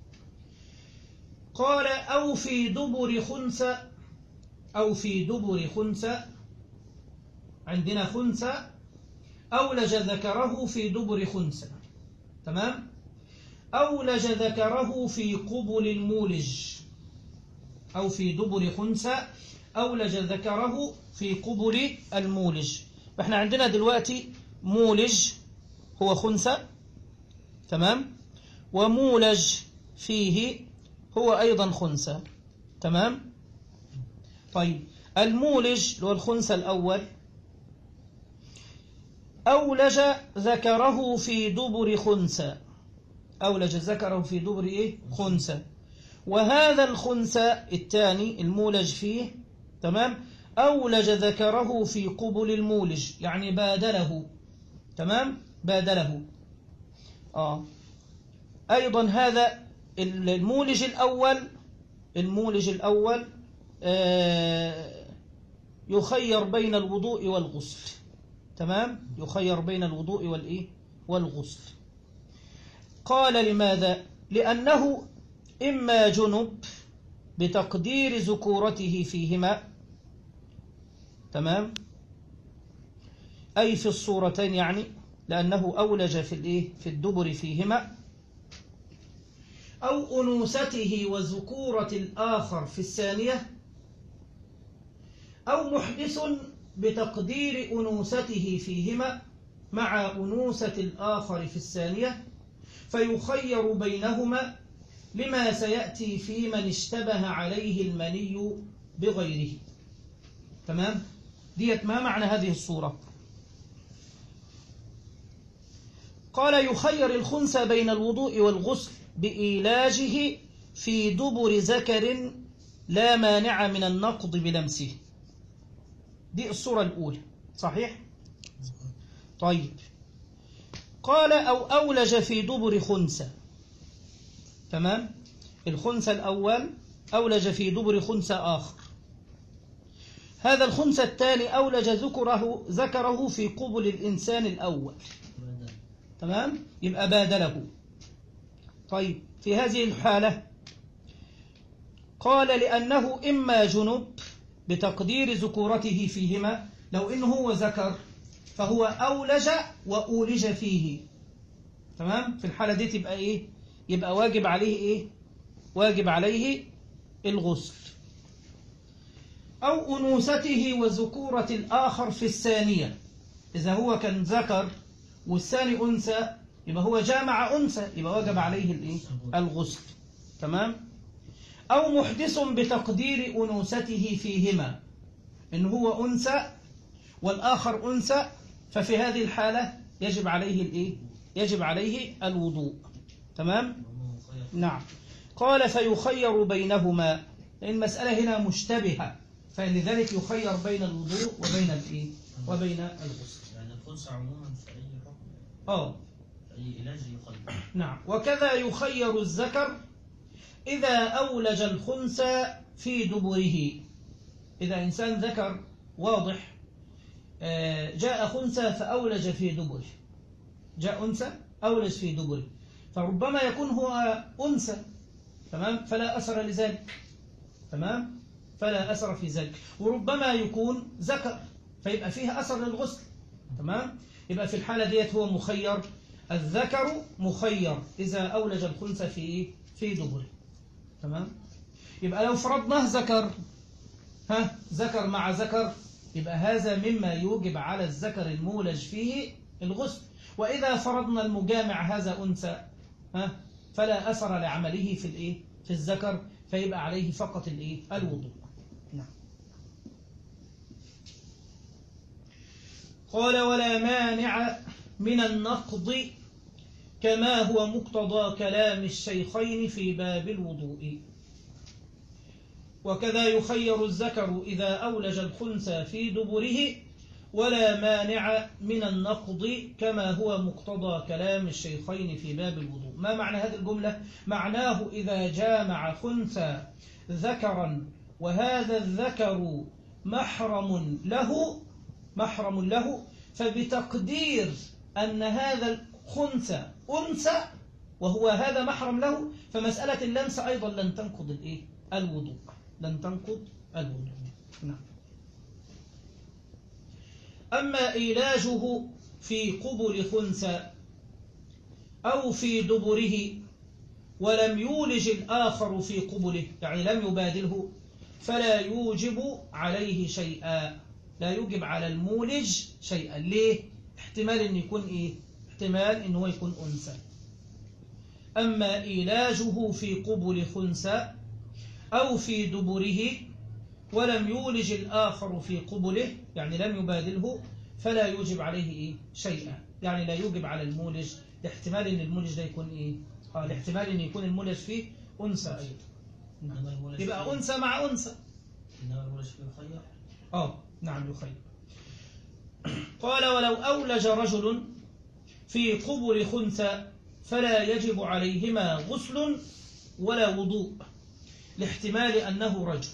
قال أو في دبر خنثى أو في دبر خنثى عندنا خنثى أولج ذكره في دبر خنثى تمام أولج ذكره في قبل المولج أو في دبر خنثى أولج ذكره في قبل المولج فإحنا عندنا دلوقتي مولج هو خنثى تمام ومولج فيه هو أيضا خنثى تمام طيب المولج اللي هو الخنثى الأول أولج ذكره في دبر خنثى أولج ذكره في دبر إيه؟ خنثى وهذا الخنثى الثاني المولج فيه تمام أولج ذكره في قبل المولج يعني بادله تمام بادله آه أيضا هذا المولج الأول المولج الأول آه يخير بين الوضوء والغسل تمام يخير بين الوضوء والإيه والغسل قال لماذا لأنه إما جنب بتقدير ذكورته فيهما تمام أي في الصورتين يعني لأنه أولج في الإيه في الدبر فيهما أو أنوثته وذكورة الآخر في الثانية أو محدث بتقدير أنوثته فيهما مع أنوثة الآخر في الثانية فيخير بينهما لما سيأتي في من اشتبه عليه المني بغيره تمام ديت ما معنى هذه الصورة قال يخير الخنثى بين الوضوء والغسل بإيلاجه في دبر ذكر لا مانع من النقض بلمسه دي الصورة الأولى صحيح؟ طيب قال أو أولج في دبر خنثى تمام؟ الخنثى الأول أولج في دبر خنثى آخر هذا الخنثى الثاني أولج ذكره ذكره في قبل الإنسان الأول تمام؟ يبقى بادله طيب في هذه الحالة قال لأنه إما جنب بتقدير ذكورته فيهما لو إنه هو ذكر فهو أولج وأولج فيه تمام في الحالة دي تبقى إيه يبقى واجب عليه إيه واجب عليه الغسل أو أنوثته وذكورة الآخر في الثانية إذا هو كان ذكر والثاني أنثى يبقى هو جامع أنثى يبقى واجب عليه الإيه الغسل تمام أو محدث بتقدير أنوثته فيهما إن هو أنثى والآخر أنثى ففي هذه الحالة يجب عليه الإيه يجب عليه الوضوء تمام وهو مخير نعم قال فيخير بينهما لأن المسألة هنا مشتبهة فلذلك يخير بين الوضوء وبين الإيه وبين الغسل يعني الخنثى عموما في أي حكم آه في أي علاج يخير نعم وكذا يخير الذكر إذا أولج الخنثى في دبره إذا إنسان ذكر واضح آه، جاء خنثى فأولج في دبره جاء أنثى أولج في دبره فربما يكون هو أنثى تمام فلا أثر لذلك تمام فلا أثر في ذلك وربما يكون ذكر فيبقى فيها أثر للغسل تمام يبقى في الحالة ديت هو مخير الذكر مخير إذا أولج الخنثى في إيه؟ في دبره تمام يبقى لو فرضناه ذكر ها ذكر مع ذكر يبقى هذا مما يوجب على الذكر المولج فيه الغسل وإذا فرضنا المجامع هذا أنثى ها فلا أثر لعمله في الإيه في الذكر فيبقى عليه فقط الإيه الوضوء نعم قال ولا مانع من النقض كما هو مقتضى كلام الشيخين في باب الوضوء وكذا يخير الذكر إذا أولج الخنثى في دبره ولا مانع من النقض كما هو مقتضى كلام الشيخين في باب الوضوء ما معنى هذه الجملة؟ معناه إذا جامع خنثى ذكرا وهذا الذكر محرم له محرم له فبتقدير أن هذا الخنثى أنثى وهو هذا محرم له فمسألة اللمس أيضا لن تنقض الإيه؟ الوضوء لن تنقض الوضوء نعم أما إيلاجه في قبل خنثى أو في دبره ولم يولج الآخر في قبله يعني لم يبادله فلا يوجب عليه شيئا لا يوجب على المولج شيئا ليه؟ احتمال أن يكون إيه؟ احتمال أن هو يكون أنثى أما إيلاجه في قبل خنثى أو في دبره ولم يولج الآخر في قبله يعني لم يبادله فلا يوجب عليه إيه؟ شيئا يعني لا يوجب على المولج احتمال أن المولج ده يكون إيه؟ آه الاحتمال أن يكون المولج فيه أنثى أيضا إنما المولج يبقى فيه- أنثى مع أنثى إنما المولج فيه يخير آه نعم يخير قال ولو أولج رجل في قبر خنثى فلا يجب عليهما غسل ولا وضوء لاحتمال أنه رجل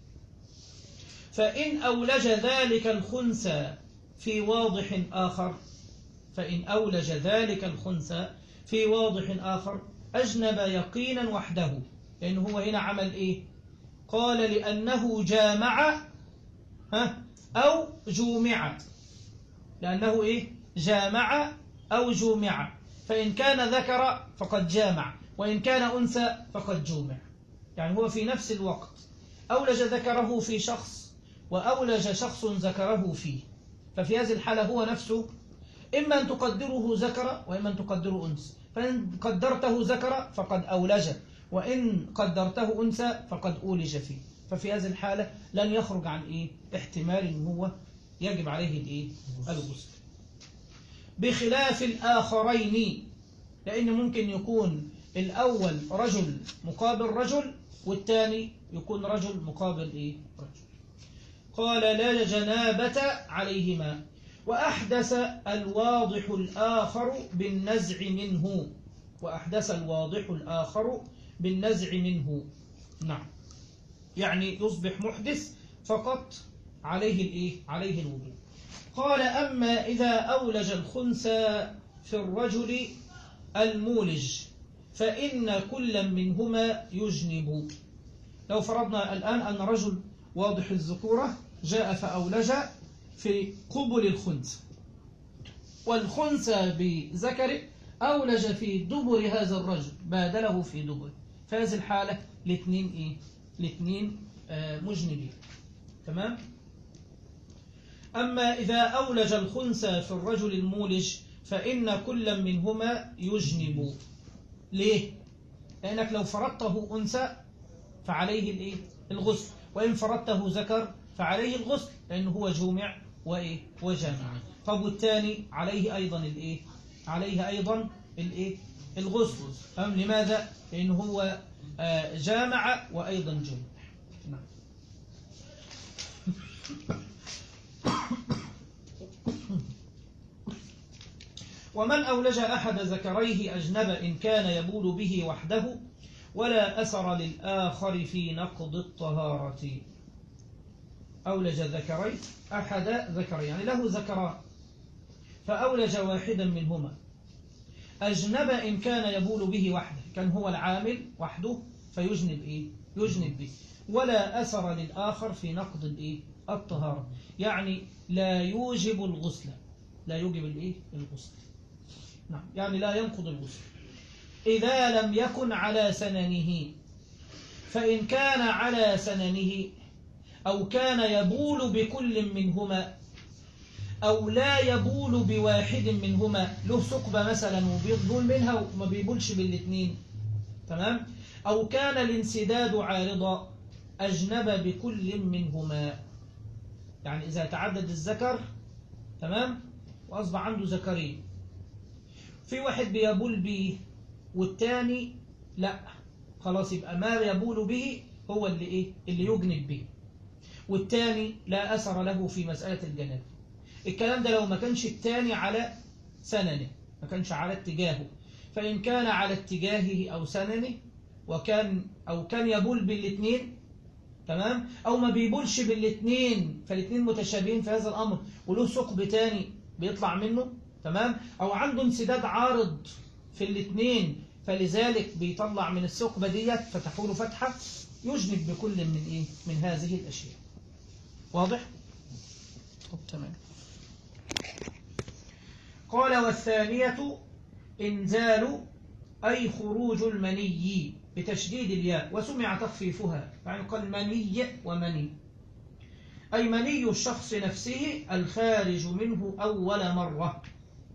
فإن أولج ذلك الخنثى في واضح آخر فإن أولج ذلك الخنثى في واضح آخر أجنب يقينا وحده لأنه هو هنا عمل إيه قال لأنه جامع ها أو جومع لأنه إيه جامع أو جومع فإن كان ذكر فقد جامع وإن كان أنثى فقد جومع يعني هو في نفس الوقت أولج ذكره في شخص وأولج شخص ذكره فيه ففي هذه الحالة هو نفسه إما أن تقدره ذكر وإما أن تقدره أنثى فإن قدرته ذكر فقد أولج وإن قدرته أنثى فقد أولج فيه ففي هذه الحالة لن يخرج عن إيه احتمال إن هو يجب عليه الإيه الغسل بخلاف الآخرين لأن ممكن يكون الأول رجل مقابل رجل والثاني يكون رجل مقابل إيه رجل قال لا جنابة عليهما وأحدث الواضح الآخر بالنزع منه وأحدث الواضح الآخر بالنزع منه نعم يعني يصبح محدث فقط عليه الإيه؟ عليه الوضوء قال أما إذا أولج الخنثى في الرجل المولج فإن كل منهما يجنب لو فرضنا الآن أن رجل واضح الذكورة جاء فأولج في قبل الخنثى والخنثى بذكره أولج في دبر هذا الرجل بادله في دبر في هذه الحالة الاثنين إيه؟ الاثنين آه مجنبين تمام؟ أما إذا أولج الخنثى في الرجل المولج فإن كل منهما يجنب ليه؟ لأنك لو فرضته أنثى فعليه الإيه؟ الغسل وإن فرضته ذكر فعليه الغسل لأنه هو جومع وإيه؟ وجامع طب والثاني عليه أيضا الإيه؟ عليه أيضا الإيه؟ الغسل أم لماذا؟ لأنه هو آه جامع وأيضا جمع نعم ومن أولج أحد ذكريه أجنب إن كان يبول به وحده ولا أثر للآخر في نقض الطهارة أولج ذكريه أحد ذكريه يعني له ذكران فأولج واحدا منهما أجنب إن كان يبول به وحده كان هو العامل وحده فيجنب إيه؟ يجنب به ولا أثر للآخر في نقض الإيه؟ الطهارة يعني لا يوجب الغسل لا يوجب الإيه؟ الغسل نعم يعني لا ينقض الغسل إذا لم يكن على سننه فإن كان على سننه أو كان يبول بكل منهما أو لا يبول بواحد منهما له ثقبة مثلا وبيبول منها وما بيبولش بالاثنين تمام أو كان الانسداد عارضا أجنب بكل منهما يعني إذا تعدد الذكر تمام وأصبح عنده ذكرين في واحد بيبول به والتاني لا خلاص يبقى ما يبول به هو اللي إيه اللي يجنب به والتاني لا أثر له في مسألة الجنابة الكلام ده لو ما كانش التاني على سننه ما كانش على اتجاهه فإن كان على اتجاهه أو سننه وكان أو كان يبول بالاثنين تمام أو ما بيبولش بالاثنين فالاثنين متشابهين في هذا الأمر وله ثقب تاني بيطلع منه تمام أو عنده انسداد عارض في الاثنين فلذلك بيطلع من الثقبة ديت فتحول فتحة يجنب بكل من إيه من هذه الأشياء واضح؟ طب تمام قال والثانية إنزال أي خروج المني بتشديد الياء وسمع تخفيفها يعني قال مني ومني أي مني الشخص نفسه الخارج منه أول مرة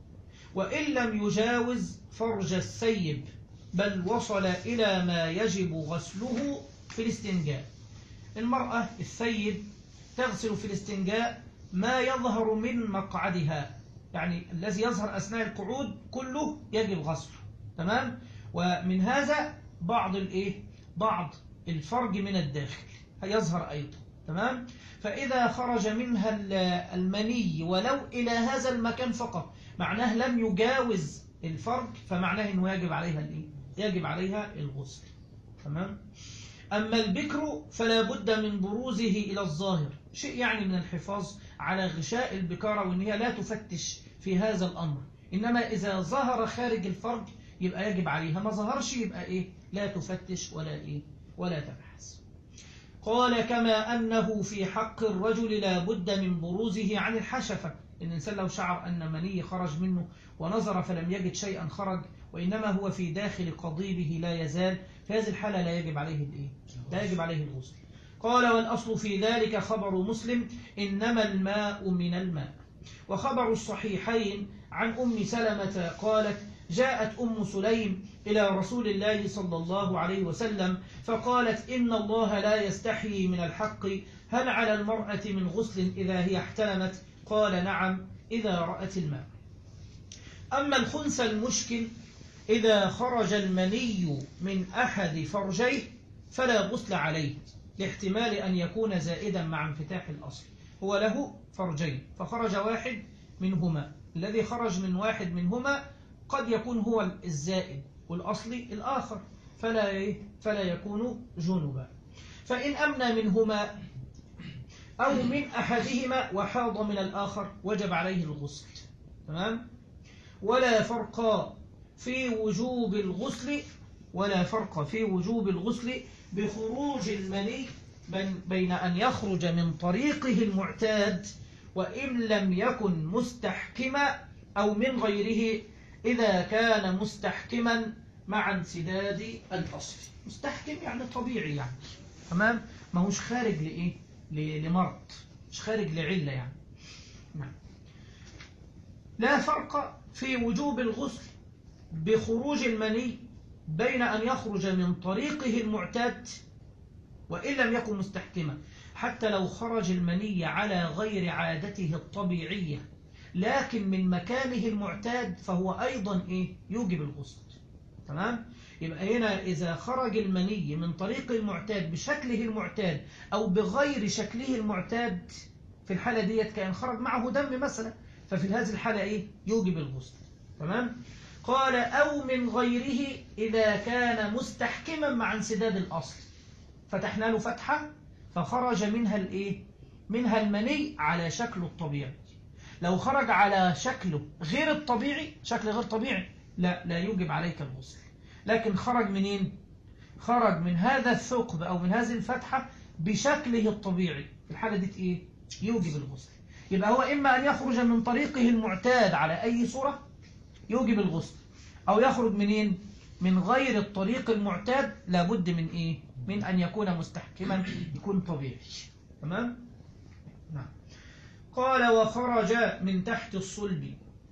وإن لم يجاوز فرج السيب بل وصل إلى ما يجب غسله في الاستنجاء المرأة السيب تغسل في الاستنجاء ما يظهر من مقعدها يعني الذي يظهر أثناء القعود كله يجب غسله تمام ومن هذا بعض الايه بعض الفرج من الداخل هيظهر أيضا تمام فإذا خرج منها المني ولو إلى هذا المكان فقط معناه لم يجاوز الفرج فمعناه أنه يجب عليها الإيه؟ يجب عليها الغسل تمام أما البكر فلا بد من بروزه إلى الظاهر شيء يعني من الحفاظ على غشاء البكارة وأن هي لا تفتش في هذا الأمر إنما إذا ظهر خارج الفرج يبقى يجب عليها ما ظهرش يبقى إيه لا تفتش ولا إيه ولا تبحث قال كما أنه في حق الرجل لا بد من بروزه عن الحشفة الإنسان لو شعر أن مني خرج منه ونظر فلم يجد شيئا خرج وإنما هو في داخل قضيبه لا يزال في هذه الحالة لا يجب عليه الإيه؟ لا يجب عليه الغسل قال والأصل في ذلك خبر مسلم إنما الماء من الماء وخبر الصحيحين عن أم سلمة قالت جاءت أم سليم إلى رسول الله صلى الله عليه وسلم فقالت إن الله لا يستحيي من الحق هل على المرأة من غسل إذا هي احتلمت قال نعم إذا رأت الماء أما الخنث المشكل إذا خرج المني من أحد فرجيه فلا غسل عليه لاحتمال أن يكون زائدا مع انفتاح الأصل هو له فرجين فخرج واحد منهما الذي خرج من واحد منهما قد يكون هو الزائد والأصلي الآخر فلا فلا يكون جنبا فإن أمنى منهما أو من أحدهما وحاض من الآخر وجب عليه الغسل تمام ولا فرق في وجوب الغسل ولا فرق في وجوب الغسل بخروج المني بين أن يخرج من طريقه المعتاد وإن لم يكن مستحكما أو من غيره إذا كان مستحكما مع انسداد الأصل مستحكم يعني طبيعي يعني تمام ما هوش خارج لإيه ل- لمرض مش خارج لعلة يعني نعم. لا فرق في وجوب الغسل بخروج المني بين أن يخرج من طريقه المعتاد وإن لم يكن مستحكما حتى لو خرج المني على غير عادته الطبيعية لكن من مكانه المعتاد فهو أيضا إيه يوجب الغسل تمام يبقى هنا إذا خرج المني من طريق المعتاد بشكله المعتاد أو بغير شكله المعتاد في الحالة ديت كان خرج معه دم مثلا ففي هذه الحالة إيه يوجب الغسل تمام قال أو من غيره إذا كان مستحكما مع انسداد الأصل فتحنا له فتحة فخرج منها الإيه منها المني على شكله الطبيعي لو خرج على شكله غير الطبيعي شكل غير طبيعي لا لا يوجب عليك الغسل لكن خرج منين خرج من هذا الثقب أو من هذه الفتحة بشكله الطبيعي في الحالة دي إيه يوجب الغسل يبقى هو إما أن يخرج من طريقه المعتاد على أي صورة يوجب الغسل أو يخرج منين من غير الطريق المعتاد لابد من إيه من أن يكون مستحكما يكون طبيعي تمام نعم قال وخرج من تحت الصلب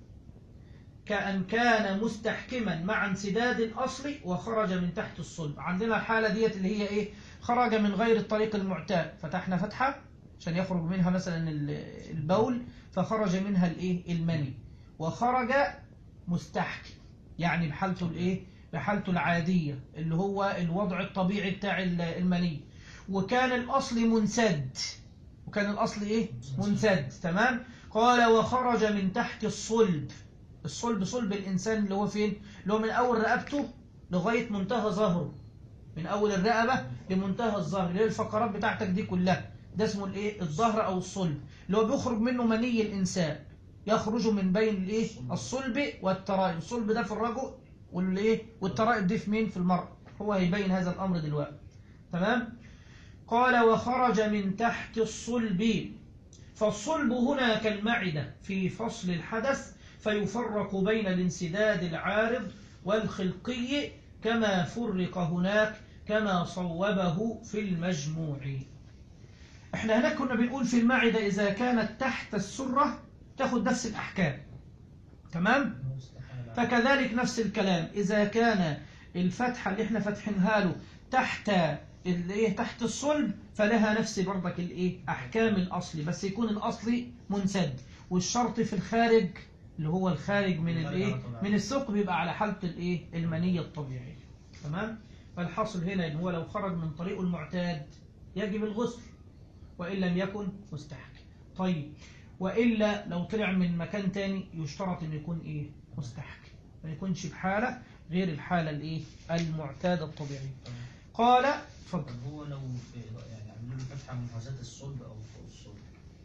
كأن كان مستحكما مع انسداد الأصل وخرج من تحت الصلب عندنا الحالة ديت اللي هي إيه خرج من غير الطريق المعتاد فتحنا فتحة عشان يخرج منها مثلا ال- البول فخرج منها الإيه المني وخرج مستحكم يعني بحالته الإيه بحالته العادية اللي هو الوضع الطبيعي بتاع ال- المني وكان الأصل منسد وكان الأصل إيه منسد تمام قال وخرج من تحت الصلب الصلب صلب الإنسان اللي هو فين اللي هو من أول رقبته لغاية منتهى ظهره من أول الرقبة لمنتهى الظهر اللي هي الفقرات بتاعتك دي كلها ده اسمه الايه الظهر أو الصلب اللي هو بيخرج منه مني الإنسان يخرج من بين الايه الصلب والترائب الصلب ده في الرجل والايه والترائب دي في مين في المرء هو هيبين هذا الأمر دلوقتي تمام قال وخرج من تحت الصلب فالصلب هنا كالمعدة في فصل الحدث فيفرق بين الانسداد العارض والخلقي كما فرق هناك كما صوبه في المجموع احنا هناك كنا بنقول في المعدة إذا كانت تحت السرة تاخد نفس الأحكام تمام؟ فكذلك نفس الكلام إذا كان الفتحة اللي احنا فاتحينها له تحت الايه تحت الصلب فلها نفس برضك الايه احكام الاصل بس يكون الاصلي منسد والشرط في الخارج اللي هو الخارج من الايه من الثقب بيبقى على حالة الايه المنية الطبيعية تمام فالحاصل هنا ان هو لو خرج من طريقه المعتاد يجب الغسل وان لم يكن مستحكم طيب والا لو طلع من مكان تاني يشترط ان يكون ايه مستحكم ما يكونش بحالة غير الحالة الايه المعتادة الطبيعية قال اتفضل طب هو لو في يعني عاملين له فتحة من محاذاة الصلب أو فوق الصلب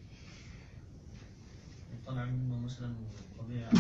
طلع منه مثلا طبيعي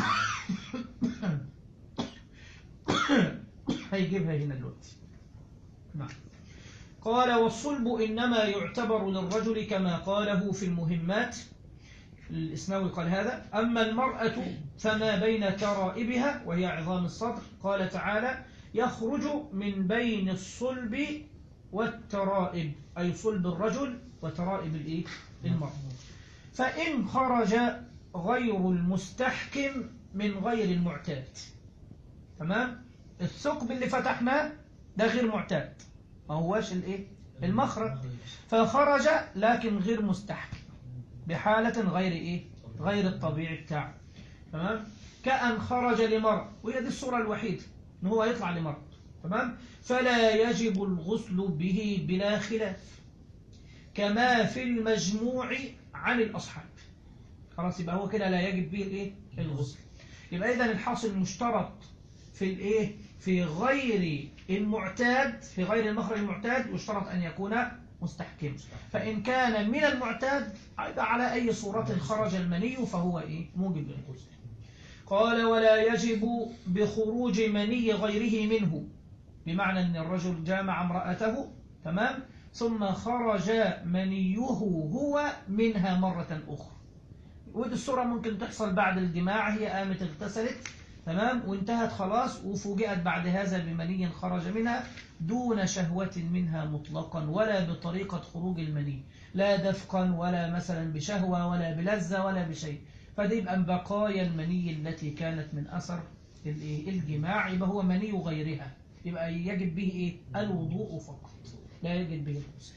هيجيبها هنا دلوقتي نعم قال والصلب إنما يعتبر للرجل كما قاله في المهمات الإسناوي قال هذا أما المرأة فما بين ترائبها وهي عظام الصدر قال تعالى يخرج من بين الصلب والترائب أي صلب الرجل وترائب الإيه؟ المرأة فإن خرج غير المستحكم من غير المعتاد تمام الثقب اللي فتحناه ده غير معتاد ما هواش الايه المخرج فخرج لكن غير مستحكم بحالة غير ايه غير الطبيعي بتاعه تمام كأن خرج لمرض وهي دي الصورة الوحيدة ان هو يطلع لمرض تمام فلا يجب الغسل به بلا خلاف كما في المجموع عن الأصحاب خلاص يبقى هو كده لا يجب به الايه الغسل يبقى اذا الحاصل مشترط في الايه في غير المعتاد في غير المخرج المعتاد يشترط ان يكون مستحكم فان كان من المعتاد يبقى على اي صورة خرج المني فهو ايه موجب للغسل قال ولا يجب بخروج مني غيره منه بمعنى ان الرجل جامع امرأته تمام ثم خرج منيه هو منها مرة أخرى ودي الصورة ممكن تحصل بعد الجماع هي قامت اغتسلت تمام وانتهت خلاص وفوجئت بعد هذا بمني خرج منها دون شهوة منها مطلقا ولا بطريقة خروج المني لا دفقا ولا مثلا بشهوة ولا بلذة ولا بشيء فدي يبقى بقايا المني التي كانت من أثر الإيه؟ الجماع يبقى هو مني غيرها يبقى يجب به إيه؟ الوضوء فقط لا يجب به الغسل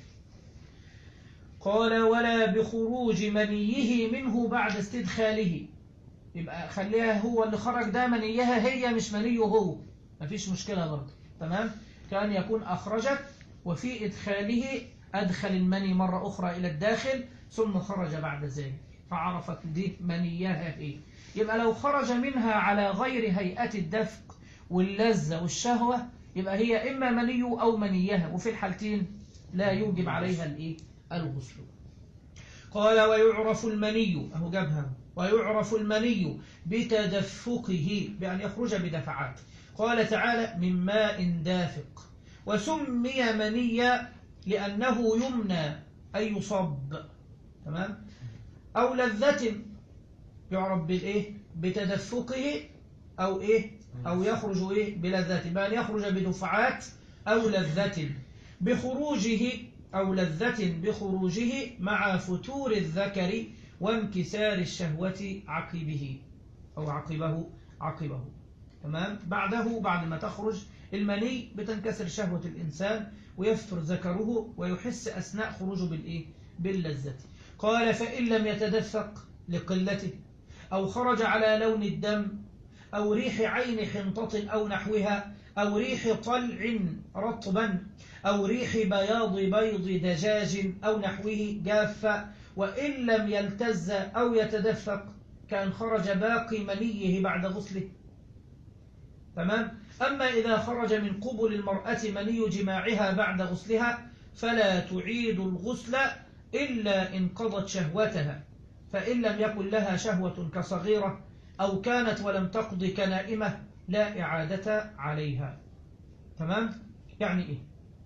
قال ولا بخروج منيه منه بعد استدخاله يبقى خليها هو اللي خرج ده منيها هي مش منيه هو مفيش مشكلة برضه تمام كان يكون أخرجت وفي إدخاله أدخل المني مرة أخرى إلى الداخل ثم خرج بعد ذلك فعرفت دي منيها هي يبقى لو خرج منها على غير هيئة الدفق واللذة والشهوة يبقى هي إما مني أو منيها وفي الحالتين لا يوجب عليها الإيه؟ الغسل قال ويعرف المني أهو جابها ويعرف المني بتدفقه بأن يخرج بدفعات قال تعالى من ماء دافق وسمي منيا لأنه يمنى أي يصب تمام أو لذة يعرف بالإيه بتدفقه أو إيه أو يخرج إيه بلذة بأن يخرج بدفعات أو لذة بخروجه أو لذة بخروجه مع فتور الذكر وانكسار الشهوة عقبه أو عقبه عقبه تمام بعده بعد ما تخرج المني بتنكسر شهوة الإنسان ويفتر ذكره ويحس أثناء خروجه بالإيه باللذة قال فإن لم يتدفق لقلته أو خرج على لون الدم أو ريح عين حنطة أو نحوها أو ريح طلع رطبا أو ريح بياض بيض دجاج أو نحوه جافة وإن لم يلتز أو يتدفق كان خرج باقي منيه بعد غسله تمام أما إذا خرج من قبل المرأة مني جماعها بعد غسلها فلا تعيد الغسل إلا إن قضت شهوتها فإن لم يكن لها شهوة كصغيرة أو كانت ولم تقض كنائمة لا إعادة عليها تمام يعني إيه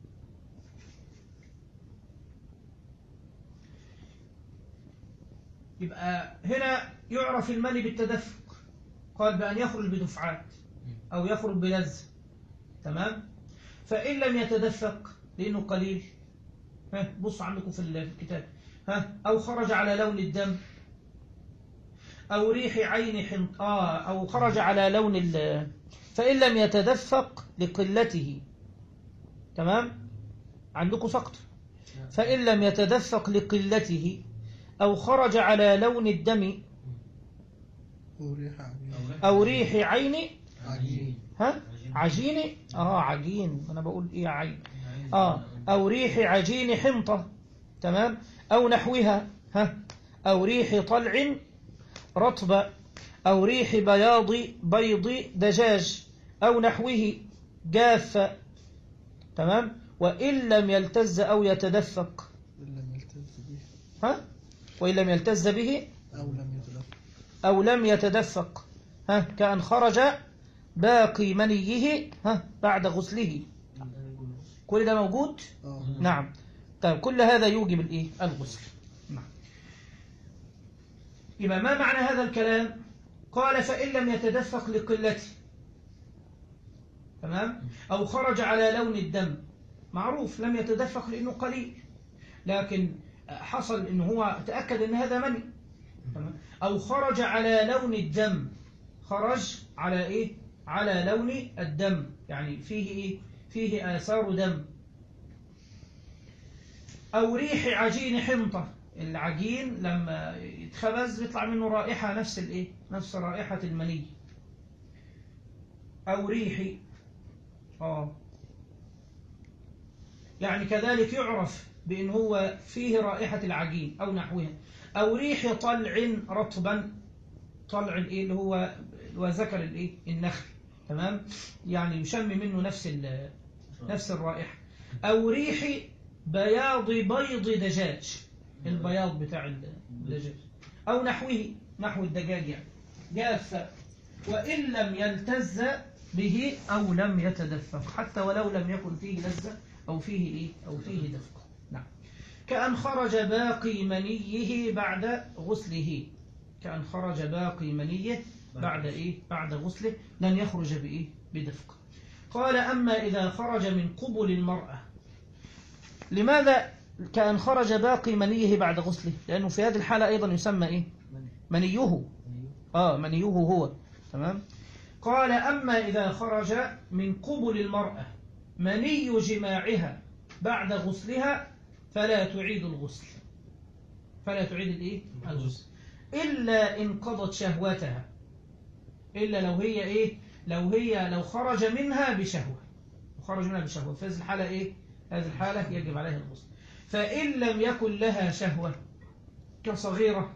يبقى هنا يعرف المني بالتدفق قال بأن يخرج بدفعات أو يخرج بلذ تمام فإن لم يتدفق لأنه قليل ها بص عندكم في الكتاب ها أو خرج على لون الدم أو ريح عين حنط آه أو خرج على لون ال فإن لم يتدفق لقلته تمام عندكم سقط فإن لم يتدفق لقلته أو خرج على لون الدم وريح عجين أو ريح عين عجين ها عجين اه عجين انا بقول ايه عين اه او ريح عجين حنطة تمام او نحوها ها او ريح طلع رطبة او ريح بياض بيض دجاج او نحوه جافة تمام وان لم يلتز او يتدفق إن لم يلتز به ها وان لم يلتز به أو لم يتدفق أو لم يتدفق ها كأن خرج باقي منيه ها بعد غسله كل ده موجود آه نعم طيب كل هذا يوجب الايه الغسل نعم يبقى ما معنى هذا الكلام قال فإن لم يتدفق لقلته تمام أو خرج على لون الدم معروف لم يتدفق لأنه قليل لكن حصل إن هو تأكد إن هذا مني تمام أو خرج على لون الدم خرج على إيه على لون الدم يعني فيه إيه فيه آثار دم أو ريح عجين حمطة العجين لما يتخبز بيطلع منه رائحة نفس الإيه نفس رائحة المني أو ريح آه يعني كذلك يعرف بأن هو فيه رائحة العجين أو نحوها أو ريح طلع رطبا طلع الإيه اللي هو اللي هو ذكر الإيه النخل تمام يعني يشم منه نفس ال- نفس الرائحة أو ريح بياض بيض دجاج البياض بتاع الدجاج أو نحوه نحو الدجاج يعني جافة وإن لم يلتز به أو لم يتدفق حتى ولو لم يكن فيه لذة أو فيه إيه أو فيه دفق نعم كأن خرج باقي منيه بعد غسله كأن خرج باقي منيه بعد إيه بعد غسله لن يخرج بإيه بدفق قال أما إذا خرج من قبل المرأة لماذا كأن خرج باقي منيه بعد غسله لأنه في هذه الحالة أيضا يسمى إيه منيه آه منيه هو تمام قال أما إذا خرج من قبل المرأة مني جماعها بعد غسلها فلا تعيد الغسل فلا تعيد الإيه الغسل إلا إن قضت شهوتها إلا لو هي إيه لو هي لو خرج منها بشهوة خرج منها بشهوة في هذه الحالة إيه هذه الحالة يجب عليها الغسل فإن لم يكن لها شهوة كصغيرة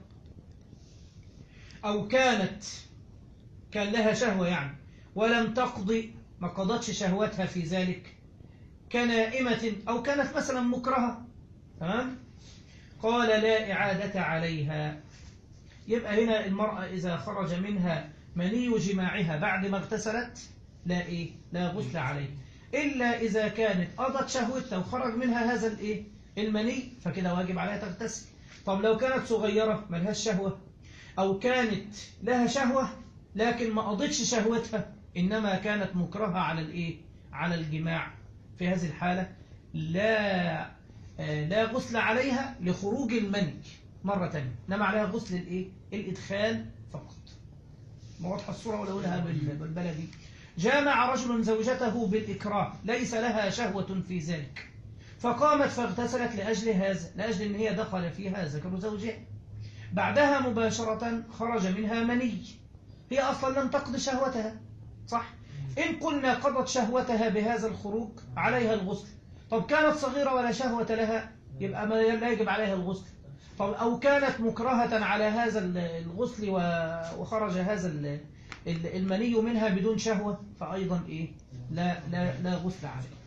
أو كانت كان لها شهوة يعني ولم تقضي ما قضتش شهوتها في ذلك كنائمة أو كانت مثلا مكرهة تمام قال لا إعادة عليها يبقى هنا المرأة إذا خرج منها مني جماعها بعد ما اغتسلت لا إيه لا غسل عليه إلا إذا كانت قضت شهوتها وخرج منها هذا الإيه المني فكده واجب عليها تغتسل طب لو كانت صغيرة ملهاش شهوة أو كانت لها شهوة لكن ما قضتش شهوتها إنما كانت مكرهة على الإيه على الجماع في هذه الحالة لا آه، لا غسل عليها لخروج المني مرة تانية إنما عليها غسل الإيه الإدخال فقط ما واضحة الصورة ولا أقولها بال- بالبلدي جامع رجل زوجته بالإكراه ليس لها شهوة في ذلك فقامت فاغتسلت لأجل هذا لأجل أن هي دخل فيها ذكر زوجها بعدها مباشرة خرج منها مني هي أصلا لم تقضي شهوتها صح إن قلنا قضت شهوتها بهذا الخروج عليها الغسل طب كانت صغيرة ولا شهوة لها يبقى ما لا يجب عليها الغسل طب أو كانت مكرهة على هذا الغسل و- وخرج هذا ال- ال- المني منها بدون شهوة فأيضا إيه لا, لا, لا غسل عليه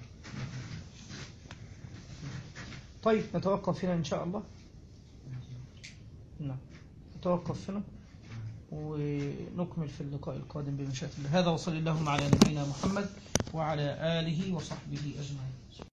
طيب نتوقف هنا إن شاء الله نعم نتوقف هنا ونكمل في اللقاء القادم بمشيئة الله هذا وصلى اللهم على نبينا محمد وعلى آله وصحبه أجمعين